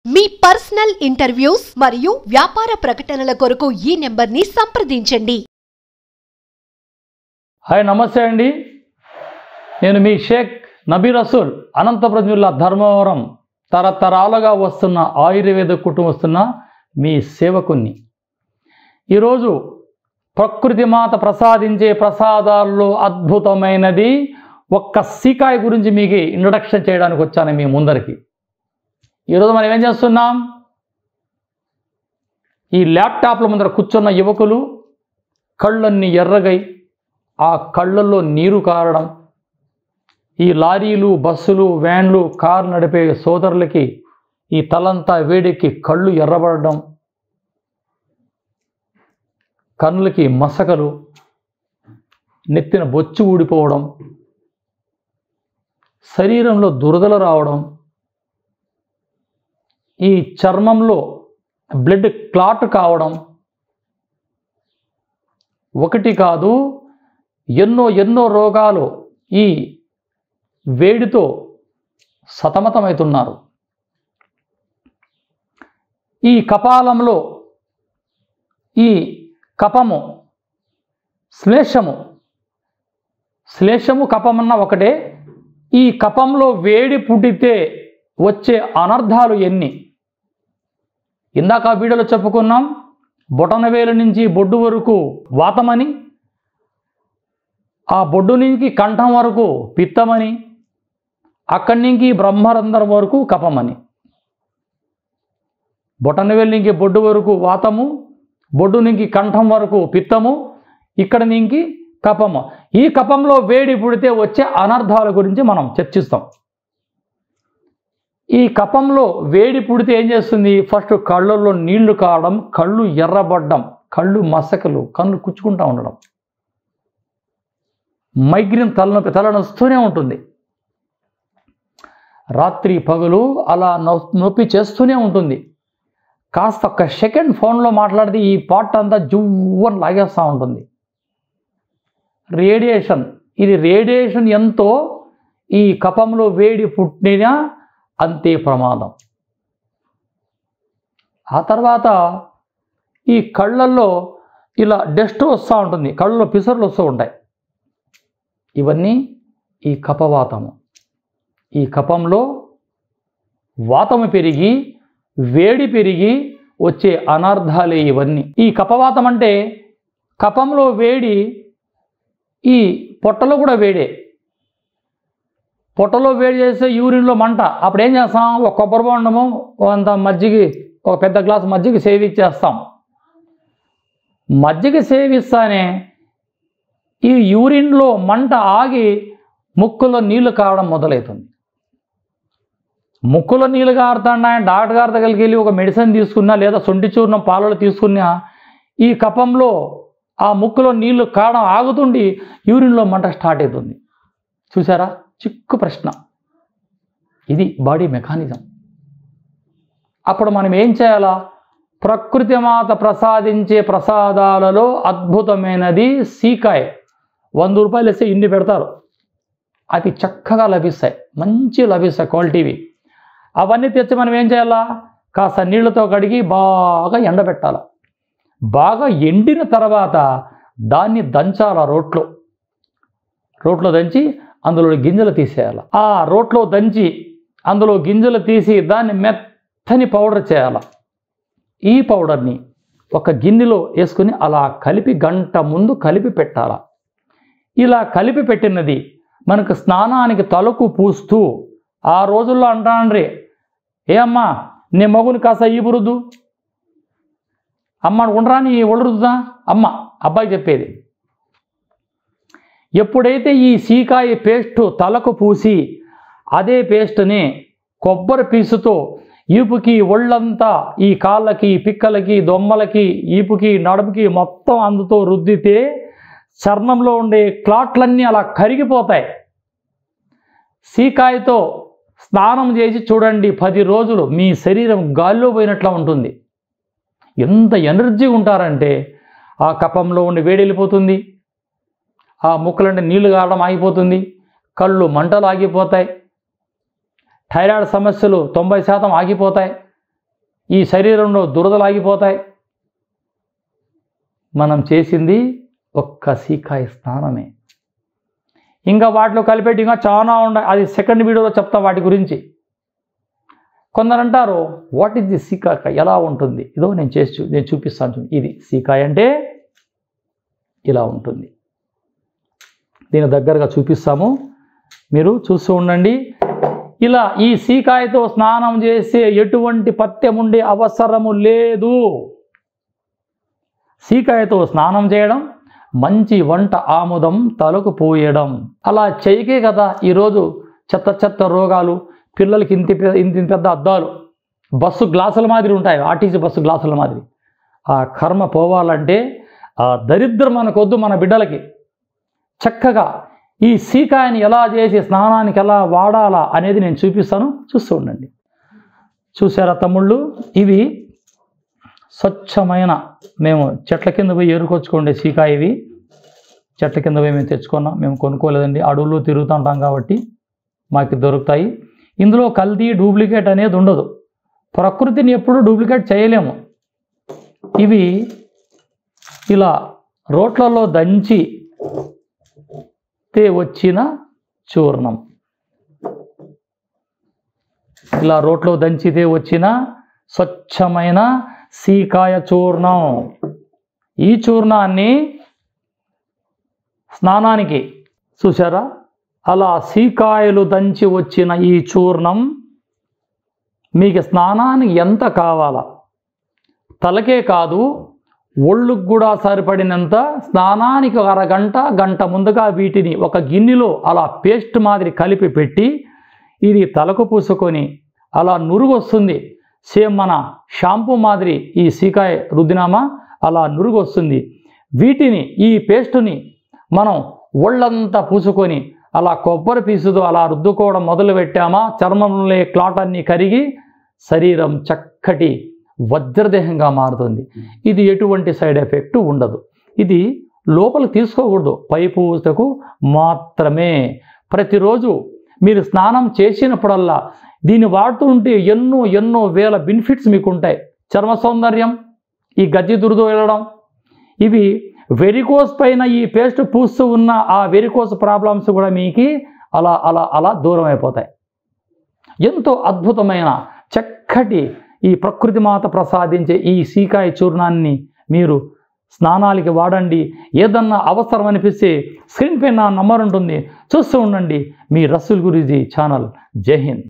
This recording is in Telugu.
మీ పర్సనల్ ఇంటర్వ్యూస్ మరియు వ్యాపార ప్రకటనల కొరకు ఈ నెంబర్ని సంప్రదించండి హాయ్ నమస్తే అండి నేను మీ షేక్ నబీ రసూల్ అనంతపురం జిల్లా ధర్మవరం తరతరాలుగా వస్తున్న ఆయుర్వేద కుటుంబస్తున్న మీ సేవకుణ్ణి ఈరోజు ప్రకృతి మాత ప్రసాదించే ప్రసాదాల్లో అద్భుతమైనది ఒక్క సీకాయ గురించి మీకు ఇంట్రడక్షన్ చేయడానికి వచ్చాను మీ ముందరికి ఈరోజు మనం ఏం చేస్తున్నాం ఈ ల్యాప్టాప్ల ముందర కూర్చున్న యువకులు కళ్ళన్నీ ఎర్రగై ఆ కళ్ళల్లో నీరు కారడం ఈ లారీలు బస్సులు వ్యాన్లు కారు నడిపే సోదరులకి ఈ తలంతా వేడెక్కి కళ్ళు ఎర్రబడడం కన్నులకి మసకలు నెత్తిన బొచ్చు ఊడిపోవడం శరీరంలో దురదలు రావడం ఈ చర్మంలో బ్లడ్ క్లాట్ కావడం ఒకటి కాదు ఎన్నో ఎన్నో రోగాలు ఈ వేడితో సతమతమవుతున్నారు ఈ కపాలంలో ఈ కపము శ్లేషము శ్లేషము కపమన్న ఒకటే ఈ కపంలో వేడి పుట్టితే వచ్చే అనర్థాలు ఎన్ని ఇందాక ఆ వీడియోలో చెప్పుకున్నాం బొటనవేలు నుంచి బొడ్డు వరకు వాతమని ఆ బొడ్డు నుంచి కంఠం వరకు పిత్తమని అక్కడి నుంచి బ్రహ్మరంధ్రం వరకు కపమని బొటనవేలు నుంచి బొడ్డు వరకు వాతము బొడ్డు నుంచి కంఠం వరకు పిత్తము ఇక్కడ నుంచి కపము ఈ కపంలో వేడి పుడితే వచ్చే అనర్థాల గురించి మనం చర్చిస్తాం ఈ కపంలో వేడి పుడితే ఏం చేస్తుంది ఫస్ట్ కళ్ళల్లో నీళ్లు కావడం కళ్ళు ఎర్రబడ్డం కళ్ళు మసకలు కళ్ళు కుచ్చుకుంటూ ఉండడం మైగ్రేన్ తలనొప్పి తలనొస్తూనే ఉంటుంది రాత్రి పగలు అలా నొ- నొప్పి చేస్తూనే ఉంటుంది కాస్త ఒక్క సెకండ్ ఫోన్లో మాట్లాడితే ఈ పాట్ అంతా జువ్వని లాగేస్తూ ఉంటుంది రేడియేషన్ ఇది రేడియేషన్ ఎంతో ఈ కపంలో వేడి పుట్టినా అంతే ప్రమాదం ఆ తర్వాత ఈ కళ్ళల్లో ఇలా డస్ట్ వస్తూ ఉంటుంది కళ్ళలో పిసర్లు వస్తూ ఉంటాయి ఇవన్నీ ఈ కపవాతము ఈ కపంలో వాతము పెరిగి వేడి పెరిగి వచ్చే అనర్థాలే ఇవన్నీ ఈ కపవాతం అంటే కపంలో వేడి ఈ పొట్టలో కూడా వేడే పొట్టలో వేడి చేస్తే యూరిన్లో మంట అప్పుడు ఏం చేస్తాం ఒక కొబ్బరి బొండము అంత మజ్జిగి ఒక పెద్ద గ్లాస్ మజ్జిగ సేవిచ్చేస్తాం మజ్జిగ సేవిస్తానే ఈ యూరిన్లో మంట ఆగి ముక్కులో నీళ్లు కావడం మొదలవుతుంది ముక్కులో నీళ్ళు కారుతాడా డాక్టర్ గారి దగ్గరికి వెళ్ళి ఒక మెడిసిన్ తీసుకున్నా లేదా సొంటి చూర్ణం పాలలో తీసుకున్నా ఈ కపంలో ఆ ముక్కులో నీళ్లు కావడం ఆగుతుండి యూరిన్లో మంట స్టార్ట్ అవుతుంది చూసారా చిక్కు ప్రశ్న ఇది బాడీ మెకానిజం అప్పుడు మనం ఏం చేయాలా ప్రకృతి మాత ప్రసాదించే ప్రసాదాలలో అద్భుతమైనది సీకాయ వంద రూపాయలు వేస్తే ఇన్ని పెడతారు అవి చక్కగా లభిస్తాయి మంచి లభిస్తాయి క్వాలిటీవి అవన్నీ తెచ్చి మనం ఏం చేయాలా కాస్త నీళ్ళతో కడిగి బాగా ఎండబెట్టాలి బాగా ఎండిన తర్వాత దాన్ని దంచాల రోట్లో రోట్లో దంచి అందులో గింజలు తీసేయాలి ఆ రోట్లో దంచి అందులో గింజలు తీసి దాన్ని మెత్తని పౌడర్ చేయాలి ఈ పౌడర్ని ఒక గిన్నెలో వేసుకుని అలా కలిపి గంట ముందు కలిపి పెట్టాల ఇలా కలిపి పెట్టినది మనకు స్నానానికి తలకు పూస్తూ ఆ రోజుల్లో అంటాండ్రి ఏ అమ్మా నీ మగుని కాస్త ఈ బురుద్దు అమ్మ ఉండరా నీ ఒళ్ళరుద్దా అమ్మ అబ్బాయి చెప్పేది ఎప్పుడైతే ఈ సీకాయ పేస్ట్ తలకు పూసి అదే పేస్ట్ని కొబ్బరి పీసుతో ఈపుకి ఒళ్ళంతా ఈ కాళ్ళకి పిక్కలకి దొమ్మలకి ఈపుకి నడుముకి మొత్తం అందుతో రుద్దితే చర్మంలో ఉండే క్లాట్లన్నీ అలా కరిగిపోతాయి సీకాయతో స్నానం చేసి చూడండి పది రోజులు మీ శరీరం గాల్లో పోయినట్లా ఉంటుంది ఎంత ఎనర్జీ ఉంటారంటే ఆ కపంలో ఉండి వేడి వెళ్ళిపోతుంది ఆ ముక్కలంటే నీళ్లు కావడం ఆగిపోతుంది కళ్ళు మంటలు ఆగిపోతాయి థైరాయిడ్ సమస్యలు తొంభై శాతం ఆగిపోతాయి ఈ శరీరంలో దురదలాగిపోతాయి మనం చేసింది ఒక్క సీకాయ స్నానమే ఇంకా వాటిలో కలిపెట్టి ఇంకా చాలా ఉన్నాయి అది సెకండ్ వీడియోలో చెప్తా వాటి గురించి కొందరు అంటారు వాట్ ఈస్ ది సీకాయ ఎలా ఉంటుంది ఇదో నేను చేసి చూ- నేను చూపిస్తాను చూడండి. ఇది సీకాయ అంటే ఇలా ఉంటుంది దీని దగ్గరగా చూపిస్తాము మీరు చూస్తూ ఉండండి ఇలా ఈ సీకాయతో స్నానం చేసే ఎటువంటి పత్యం ఉండే అవసరము లేదు సీకాయతో స్నానం చేయడం మంచి వంట ఆముదం తలకు పోయడం అలా చేయకే కదా ఈరోజు చెత్త చెత్త రోగాలు పిల్లలకి ఇంత పె- ఇంత ఇంత పెద్ద అద్దాలు బస్సు గ్లాసుల మాదిరి ఉంటాయి ఆర్టీసీ బస్సు గ్లాసుల మాదిరి ఆ కర్మ పోవాలంటే ఆ దరిద్రం మనకొద్దు మన బిడ్డలకి చక్కగా ఈ సీకాయని ఎలా చేసి స్నానానికి ఎలా వాడాలా అనేది నేను చూపిస్తాను చూస్తూ ఉండండి చూసారా తమ్ముళ్ళు ఇవి స్వచ్ఛమైన మేము చెట్ల కింద పోయి ఏరుకొచ్చుకోండి సీకాయ ఇవి చెట్ల కింద పోయి మేము తెచ్చుకున్నాం మేము కొనుక్కోలేదండి అడవుల్లో తిరుగుతుంటాం కాబట్టి మాకు దొరుకుతాయి ఇందులో కల్తీ డూప్లికేట్ అనేది ఉండదు ప్రకృతిని ఎప్పుడు డూప్లికేట్ చేయలేము ఇవి ఇలా రోట్లలో దంచి తే వచ్చిన చూర్ణం ఇలా రోట్లో దంచితే వచ్చిన స్వచ్ఛమైన సీకాయ చూర్ణం ఈ చూర్ణాన్ని స్నానానికి చూసారా అలా సీకాయలు దంచి వచ్చిన ఈ చూర్ణం మీకు స్నానానికి ఎంత కావాలా తలకే కాదు ఒళ్ళుకు కూడా సరిపడినంత స్నానానికి ఒక అరగంట గంట ముందుగా వీటిని ఒక గిన్నెలో అలా పేస్ట్ మాదిరి కలిపి పెట్టి ఇది తలకు పూసుకొని అలా నురుగు వస్తుంది సేమ్ మన షాంపూ మాదిరి ఈ సీకాయ రుద్దినామా అలా నురుగు వస్తుంది వీటిని ఈ పేస్టుని మనం ఒళ్ళంతా పూసుకొని అలా కొబ్బరి పీసుతో అలా రుద్దుకోవడం మొదలు పెట్టామా చర్మంలో క్లాట్ అన్ని కరిగి శరీరం చక్కటి వజ్రదేహంగా మారుతుంది ఇది ఎటువంటి సైడ్ ఎఫెక్ట్ ఉండదు ఇది లోపల తీసుకోకూడదు పై పూసకు మాత్రమే ప్రతిరోజు మీరు స్నానం చేసినప్పుడల్లా దీన్ని వాడుతూ ఉంటే ఎన్నో ఎన్నో వేల బెనిఫిట్స్ మీకు ఉంటాయి చర్మ సౌందర్యం ఈ గజ్జి దురద వెళ్ళడం ఇవి వెరికోస్ పైన ఈ పేస్ట్ పూస్తూ ఉన్న ఆ వెరికోస్ ప్రాబ్లమ్స్ కూడా మీకు అలా అలా అలా దూరం అయిపోతాయి ఎంతో అద్భుతమైన చక్కటి ఈ ప్రకృతి మాత ప్రసాదించే ఈ సీకాయ చూర్ణాన్ని మీరు స్నానాలకి వాడండి ఏదన్నా అవసరం అనిపిస్తే స్క్రీన్ పైన నంబర్ ఉంటుంది చూస్తూ ఉండండి మీ రసూల్ గురూజీ ఛానల్ జై హింద్